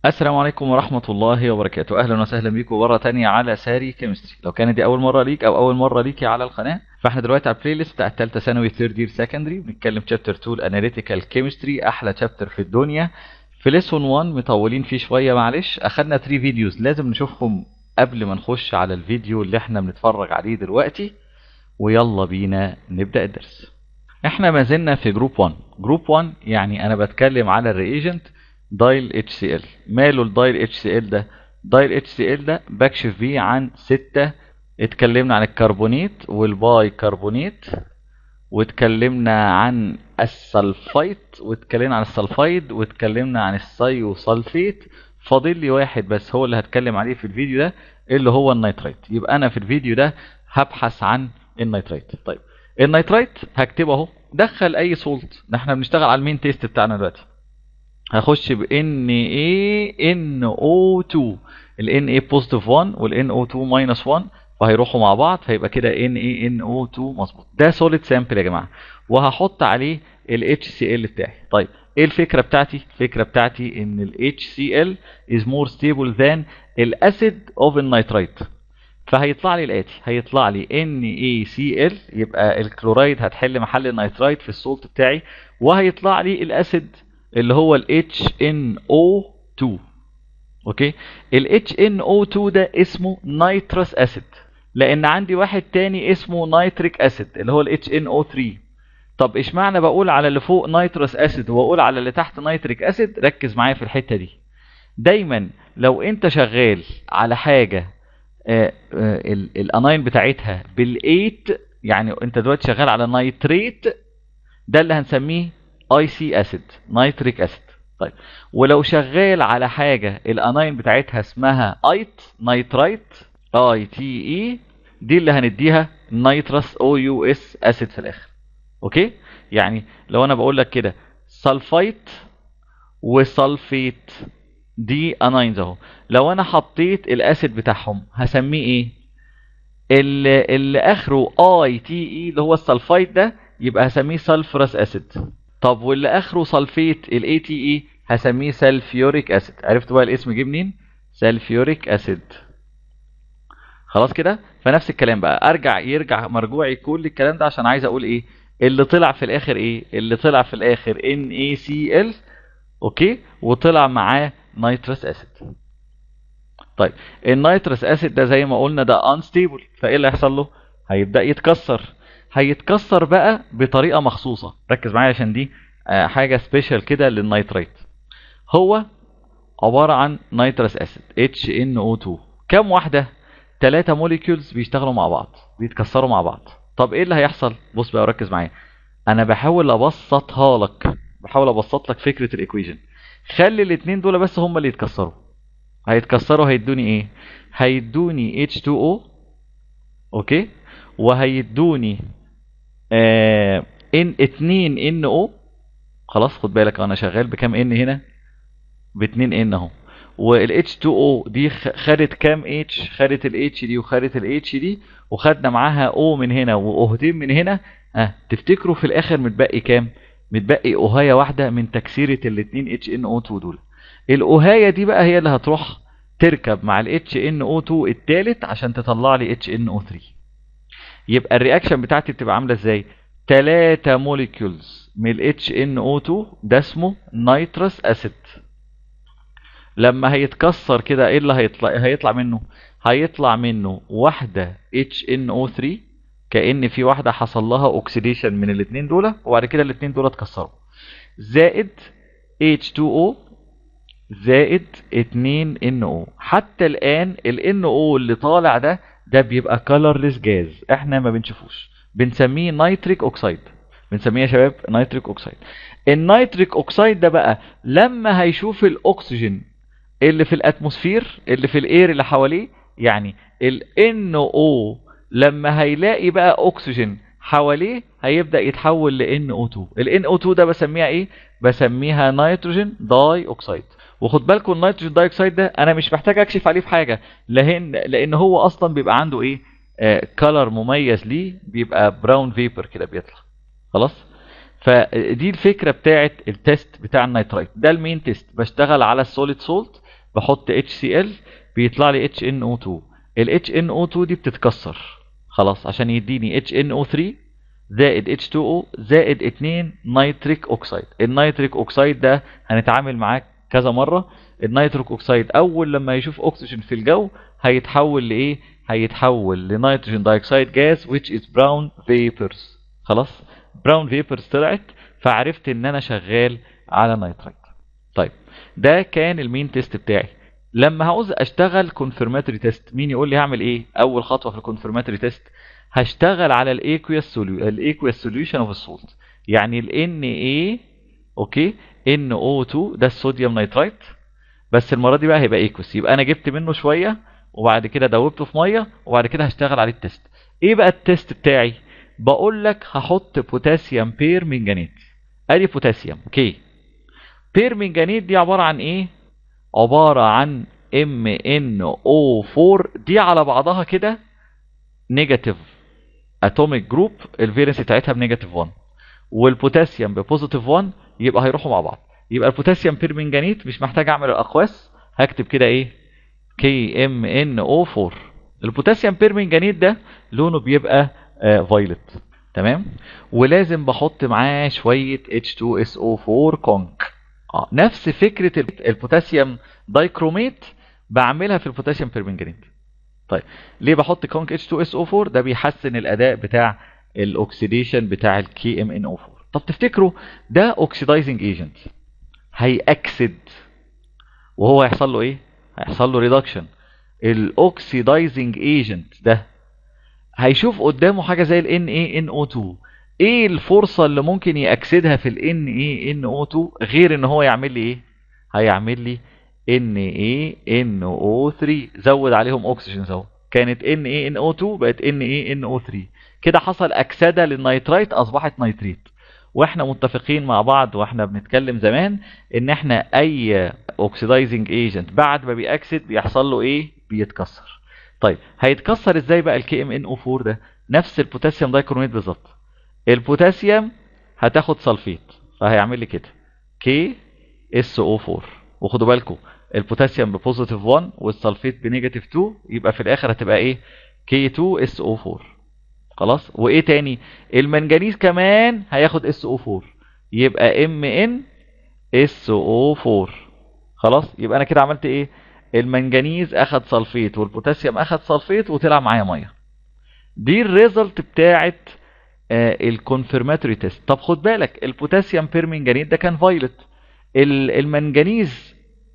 السلام عليكم ورحمة الله وبركاته أهلا وسهلا بيكم مرة تانية على ساري كيمستري لو كانت دي أول مرة ليك أو أول مرة ليكي على القناة فاحنا دلوقتي على البلاي ليست بتاع التالتة ثانوي ثيرد يير سكندري بنتكلم شابتر 2 الاناليتيكال كيمستري أحلى شابتر في الدنيا في ليسون 1 مطولين فيه شوية معلش أخدنا 3 فيديوز لازم نشوفهم قبل ما نخش على الفيديو اللي احنا بنتفرج عليه دلوقتي ويلا بينا نبدأ الدرس احنا ما زلنا في جروب 1 جروب 1 يعني انا بتكلم على الريجنت دايل اتش سي ال ماله الدايل اتش سي ال ده دايل اتش سي ال ده بكشف بيه عن ستة اتكلمنا عن الكربونيت والباي كربونيت واتكلمنا عن السلفايت واتكلمنا عن السلفايد واتكلمنا عن السايوسلفيت فاضل لي واحد بس هو اللي هتكلم عليه في الفيديو ده اللي هو النيتريت يبقى انا في الفيديو ده هبحث عن النيتريت طيب النيتريت هكتبه اهو دخل اي سولت احنا بنشتغل على المين تيست بتاعنا دلوقتي هخش ب NaNO2 ال Na بوزيتيف 1 وال NO2 ماينس 1 فهيروحوا مع بعض فيبقى كده NaNO2 مظبوط ده سوليد سامبل يا جماعه وهحط عليه ال HCl بتاعي طيب ايه الفكره بتاعتي الفكره بتاعتي ان ال HCl is more stable than الاسيد اوف النيتريت فهيطلع لي الاتي هيطلع لي NaCl يبقى الكلورايد هتحل محل النيترايت في السولت بتاعي وهيطلع لي الاسيد اللي هو ال HNO2 اوكي ال HNO2 ده اسمه نيترس اسيد لان عندي واحد تاني اسمه نيتريك اسيد اللي هو ال HNO3 طب اشمعنى بقول على اللي فوق نيترس اسيد واقول على اللي تحت نيتريك اسيد ركز معايا في الحته دي دايما لو انت شغال على حاجه الاناين بتاعتها بالايت يعني انت دلوقتي شغال على نيتريت ده اللي هنسميه اي سي اسيد نيتريك اسيد طيب ولو شغال على حاجه الاناين بتاعتها اسمها ايت نيترايت اي تي اي دي اللي هنديها نيترس او يو اس اسيد في الاخر اوكي يعني لو انا بقول لك كده سلفايت وسلفيت دي اناينز اهو لو انا حطيت الاسيد بتاعهم هسميه ايه اللي, اللي اخره اي تي اي اللي هو السلفايت ده يبقى هسميه سلفرس اسيد طب واللي اخره سلفيت الاي تي اي هسميه سلفيوريك اسيد عرفت بقى الاسم جه منين سلفيوريك اسيد خلاص كده فنفس الكلام بقى ارجع يرجع مرجوعي كل الكلام ده عشان عايز اقول ايه اللي طلع في الاخر ايه اللي طلع في الاخر NaCl اوكي وطلع معاه نيترس اسيد طيب النيترس اسيد ده زي ما قلنا ده انستيبل فايه اللي هيحصل له هيبدا يتكسر هيتكسر بقى بطريقه مخصوصه ركز معايا عشان دي حاجه سبيشال كده للنيتريت هو عباره عن نيترس اسيد HNO2 كام واحده ثلاثه موليكيولز بيشتغلوا مع بعض بيتكسروا مع بعض طب ايه اللي هيحصل بص بقى وركز معايا انا بحاول ابسطها لك بحاول ابسط لك فكره الايكويشن خلي الاثنين دول بس هم اللي يتكسروا هيتكسروا هيدوني ايه هيدوني H2O اوكي وهيدوني آه ان 2 ان او خلاص خد بالك انا شغال بكام ان هنا ب 2 ان اهو وال H2O دي خدت كام H خدت ال H دي وخدت ال H دي وخدنا معاها O من هنا وأوهتين من هنا اه تفتكروا في الاخر متبقي كام متبقي أوهاية واحدة من تكسيرة الاتنين HNO2 دول الأوهاية دي بقى هي اللي هتروح تركب مع ال HNO2 التالت عشان تطلع لي HNO3 يبقى الرياكشن بتاعتي بتبقى عاملة ازاي 3 موليكيولز من ال HNO2 ده اسمه نيترس اسيد لما هيتكسر كده ايه اللي هيطلع هيطلع منه هيطلع منه واحدة HNO3 كأن في واحدة حصل لها اوكسيديشن من الاثنين دول وبعد كده الاثنين دول اتكسروا زائد H2O زائد 2NO حتى الآن ال NO اللي طالع ده ده بيبقى colorless جاز احنا ما بنشوفوش بنسميه نيتريك اوكسيد بنسميه يا شباب نيتريك اوكسيد النيتريك اوكسيد ده بقى لما هيشوف الاكسجين اللي في الاتموسفير اللي في الاير اللي حواليه يعني ال NO لما هيلاقي بقى اكسجين حواليه هيبدا يتحول ل NO2 ال NO2 ده بسميها ايه بسميها نيتروجين داي اوكسيد وخد بالكم النيتروجين داي اوكسيد ده انا مش محتاج اكشف عليه في حاجه لان لان هو اصلا بيبقى عنده ايه آه كلر مميز ليه بيبقى براون فيبر كده بيطلع خلاص فدي الفكره بتاعه التيست بتاع النيترايت ده المين تيست بشتغل على السوليد سولت بحط HCl بيطلع لي HNO2 ال HNO2 دي بتتكسر خلاص عشان يديني HNO3 زائد H2O زائد 2 نيتريك اوكسيد النيتريك اوكسيد ده هنتعامل معاه كذا مرة النيتريك اوكسيد اول لما يشوف اكسجين في الجو هيتحول لايه هيتحول لنيتروجين دايوكسيد جاز which is brown vapors خلاص براون فيبرز طلعت فعرفت ان انا شغال على نيترايت طيب ده كان المين تيست بتاعي لما هعوز اشتغل كونفirmatory تيست مين يقول لي هعمل ايه اول خطوه في الكونفirmatory تيست هشتغل على الايكويس سوليو الايكويس سوليوشن اوف السولت يعني ال Na اوكي NO2 ده الصوديوم نيترايت بس المره دي بقى هيبقى ايكوس يبقى انا جبت منه شويه وبعد كده دوبته في ميه وبعد كده هشتغل عليه التيست ايه بقى التيست بتاعي بقول لك هحط بوتاسيوم بير منجنيت ادي بوتاسيوم اوكي بير منجنيت دي عباره عن ايه عباره عن MnO4 دي على بعضها كده نيجاتيف اتوميك جروب الفيرنس بتاعتها بنيجاتيف 1 والبوتاسيوم ببوزيتيف 1 يبقى هيروحوا مع بعض يبقى البوتاسيوم بير منجنيت مش محتاج اعمل الاقواس هكتب كده ايه KMnO4 البوتاسيوم بير منجنيت ده لونه بيبقى فايلت تمام ولازم بحط معاه شويه H2SO4 كونك اه نفس فكره البوتاسيوم دايكروميت بعملها في البوتاسيوم بيرمنجانيت طيب ليه بحط كونك H2SO4 ده بيحسن الاداء بتاع الاكسيديشن بتاع الكي ام ان او 4 طب تفتكروا ده اوكسيدايزنج ايجنت هيأكسد وهو هيحصل له ايه هيحصل له ريدكشن الاوكسيدايزنج ايجنت ده هيشوف قدامه حاجه زي ال NaNO2 ايه الفرصه اللي ممكن يأكسدها في ال NaNO2 غير ان هو يعمل لي ايه هيعمل لي NaNO3 زود عليهم اكسجين اهو كانت NaNO2 بقت NaNO3 كده حصل اكسده للنيترايت اصبحت نيتريت واحنا متفقين مع بعض واحنا بنتكلم زمان ان احنا اي اوكسيدايزنج ايجنت بعد ما بيأكسد بيحصل له ايه بيتكسر طيب هيتكسر ازاي بقى الكي ام ان او 4 ده نفس البوتاسيوم دايكروميت بالظبط البوتاسيوم هتاخد سلفيت فهيعمل لي كده كي اس او 4 وخدوا بالكم البوتاسيوم ببوزيتيف 1 والسلفيت بنيجاتيف 2 يبقى في الاخر هتبقى ايه كي 2 اس او 4 خلاص وايه تاني المنجنيز كمان هياخد اس او 4 يبقى ام ان اس او 4 خلاص يبقى انا كده عملت ايه المنجنيز اخد سلفيت والبوتاسيوم اخد سلفيت وطلع معايا ميه دي الريزلت بتاعت الكونفirmatory تيست طب خد بالك البوتاسيوم بيرمنجانيت ده كان فايلت المنجنيز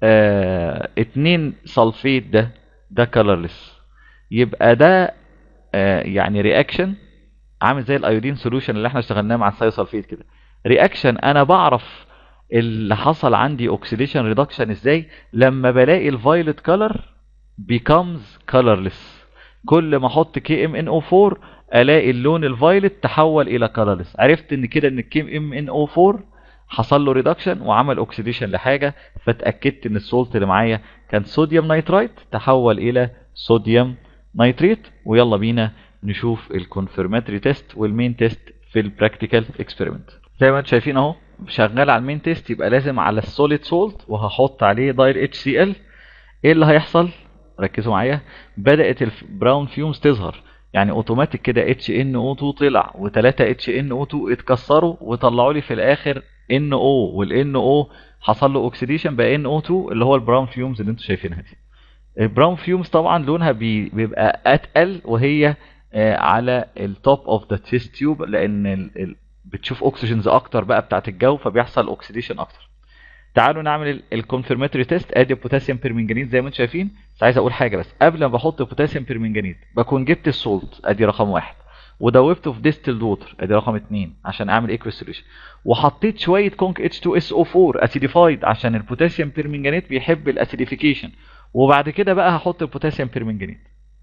آه اتنين سلفيت ده ده كلرلس يبقى ده آه يعني رياكشن عامل زي الايودين سوليوشن اللي احنا اشتغلناه مع السايوسلفيت كده رياكشن انا بعرف اللي حصل عندي اوكسيديشن ريدكشن ازاي لما بلاقي الفايلت كلر becomes colorless كل ما احط كي ام ان او 4 الاقي اللون الفايلت تحول الى colorless عرفت ان كده ان الكي ام ان او 4 حصل له ريدكشن وعمل اوكسيديشن لحاجه فاتاكدت ان السولت اللي معايا كان صوديوم نيترايت تحول الى صوديوم نيتريت ويلا بينا نشوف الكونفirmatory تيست والمين تيست في البراكتيكال اكسبيرمنت زي ما انتم شايفين اهو شغال على المين تيست يبقى لازم على السوليد سولت وهحط عليه داير اتش سي ال ايه اللي هيحصل ركزوا معايا بدات البراون فيومز تظهر يعني اوتوماتيك كده اتش ان او 2 طلع و3 اتش ان او 2 اتكسروا وطلعوا لي في الاخر ان او والان او حصل له اوكسيديشن بقى ان او 2 اللي هو البراون فيومز اللي انتم شايفينها دي البراون فيومز طبعا لونها بي بيبقى اتقل وهي على التوب اوف ذا تيست تيوب لان ال ال بتشوف اكسجينز اكتر بقى بتاعت الجو فبيحصل اوكسيديشن اكتر تعالوا نعمل الكونفirmatory تيست ادي بوتاسيوم بيرمنجانيت زي ما انتم شايفين بس عايز اقول حاجه بس قبل ما بحط بوتاسيوم بيرمنجانيت بكون جبت السولت ادي رقم واحد ودوبته في ديستيلد ووتر ادي رقم اتنين عشان اعمل ايكويس سوليوشن وحطيت شويه كونك اتش 2 اس او 4 اسيديفايد عشان البوتاسيوم بيرمنجانيت بيحب الاسيديفيكيشن وبعد كده بقى هحط البوتاسيوم بيرمنجانيت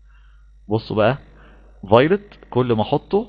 بصوا بقى فايلت كل ما احطه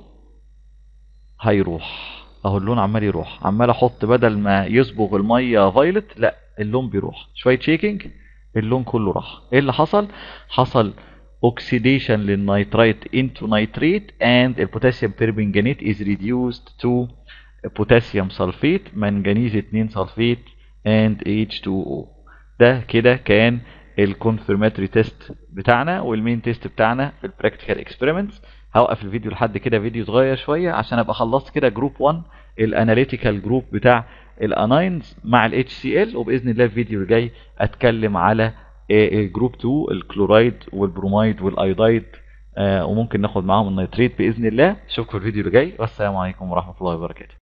هيروح اهو اللون عمال يروح عمال احط بدل ما يصبغ الميه فايلت لا اللون بيروح شويه شيكينج اللون كله راح ايه اللي حصل حصل oxidation للنيترايت into nitrate and البوتاسيوم بيربنجانيت is reduced to potassium sulfate منجنيز 2 سلفيت and H2O ده كده كان الكونفirmatory تيست بتاعنا والمين تيست بتاعنا في البراكتيكال اكسبيرمنتس هوقف الفيديو لحد كده فيديو صغير شويه عشان ابقى خلصت كده جروب 1 الاناليتيكال جروب بتاع الاناينز مع الاتش سي ال وباذن الله الفيديو الجاي اتكلم على جروب 2 الكلورايد والبرومايد والايودايد وممكن ناخد معاهم النيتريت باذن الله اشوفكم في الفيديو اللي جاي والسلام عليكم ورحمه الله وبركاته